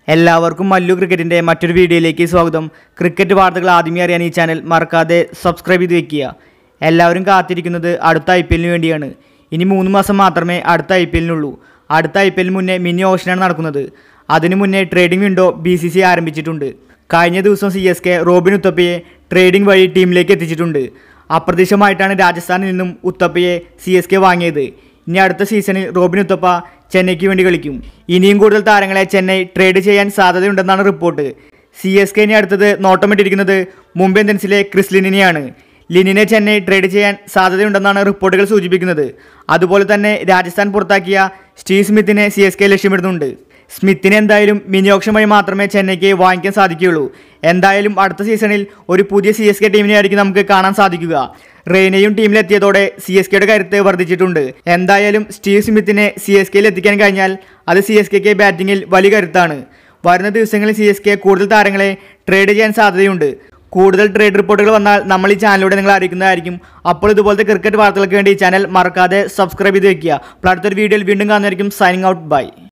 എല്ലാവർക്കും മല്ലു ക്രിക്കറ്റിൻ്റെ മറ്റൊരു വീഡിയോയിലേക്ക് സ്വാഗതം ക്രിക്കറ്റ് വാർത്തകൾ ആദ്യമേ അറിയാൻ ഈ ചാനൽ മറക്കാതെ സബ്സ്ക്രൈബ് ചെയ്ത് വെക്കുക എല്ലാവരും കാത്തിരിക്കുന്നത് അടുത്ത ഐ പി എല്ലിന് വേണ്ടിയാണ് ഇനി മൂന്ന് മാസം മാത്രമേ അടുത്ത ഐ പി എല്ലിനുള്ളൂ അടുത്ത ഐ പി എല്ലിന് മുന്നേ മിനി ഓപ്ഷനാണ് നടക്കുന്നത് അതിനു മുന്നേ trading window B C C ആരംഭിച്ചിട്ടുണ്ട് കഴിഞ്ഞ ദിവസം സി എസ് കെ റോബിൻ ഉത്തപ്പയെ ട്രേഡിംഗ് വഴി ടീമിലേക്ക് എത്തിച്ചിട്ടുണ്ട് അപ്രതീക്ഷിതമായിട്ടാണ് രാജസ്ഥാനിൽ നിന്നും ഉത്തപ്പയെ സി എസ് കെ വാങ്ങിയത് ഇനി അടുത്ത സീസണിൽ റോബിൻ ഉത്തപ്പ ചെന്നൈക്ക് വേണ്ടി കളിക്കും ഇനിയും കൂടുതൽ താരങ്ങളെ ചെന്നൈ ട്രേഡ് ചെയ്യാൻ സാധ്യതയുണ്ടെന്നാണ് റിപ്പോർട്ട് സി എസ് കെ ഇനി അടുത്തത് നോട്ടമിട്ടിരിക്കുന്നത് മുംബൈ ഇന്ത്യൻസിലെ ക്രിസ് ലിനിനെയാണ് ലിനിനെ ചെന്നൈ ട്രേഡ് ചെയ്യാൻ സാധ്യതയുണ്ടെന്നാണ് റിപ്പോർട്ടുകൾ സൂചിപ്പിക്കുന്നത് അതുപോലെ തന്നെ രാജസ്ഥാൻ പുറത്താക്കിയ സ്റ്റീവ് സ്മിത്തിനെ സി എസ് കെ ലക്ഷ്യമിടുന്നുണ്ട് സ്മിത്തിനെ എന്തായാലും മിനി ഓപ്ഷൻ വഴി മാത്രമേ ചെന്നൈക്ക് വാങ്ങിക്കാൻ സാധിക്കുകയുള്ളൂ എന്തായാലും അടുത്ത സീസണിൽ ഒരു പുതിയ സി എസ് കെ ടീമിനെ ആയിരിക്കും നമുക്ക് കാണാൻ സാധിക്കുക റെയ്നയും ടീമിലെത്തിയതോടെ സി എസ് കെയുടെ കരുത്ത് വർദ്ധിച്ചിട്ടുണ്ട് എന്തായാലും സ്റ്റീവ് സ്മിത്തിനെ സി എസ് കെയിൽ എത്തിക്കാൻ കഴിഞ്ഞാൽ അത് സി എസ് കെക്ക് ബാറ്റിങ്ങിൽ വലിയ കരുത്താണ് വരുന്ന ദിവസങ്ങളിൽ സി എസ് കെ കൂടുതൽ താരങ്ങളെ ട്രേഡ് ചെയ്യാൻ സാധ്യതയുണ്ട് കൂടുതൽ ട്രേഡ് റിപ്പോർട്ടുകൾ വന്നാൽ നമ്മൾ ഈ ചാനലിലൂടെ നിങ്ങൾ അറിയിക്കുന്നതായിരിക്കും അപ്പോൾ ഇതുപോലത്തെ ക്രിക്കറ്റ് വാർത്തകൾക്ക് വേണ്ടി ഈ ചാനൽ മറക്കാതെ സബ്സ്ക്രൈബ് ചെയ്ത് വെക്കുക അപ്പോൾ അടുത്തൊരു വീഡിയോയിൽ വീണ്ടും കാണുന്നതായിരിക്കും സൈനിങ് ഔട്ട് ബൈ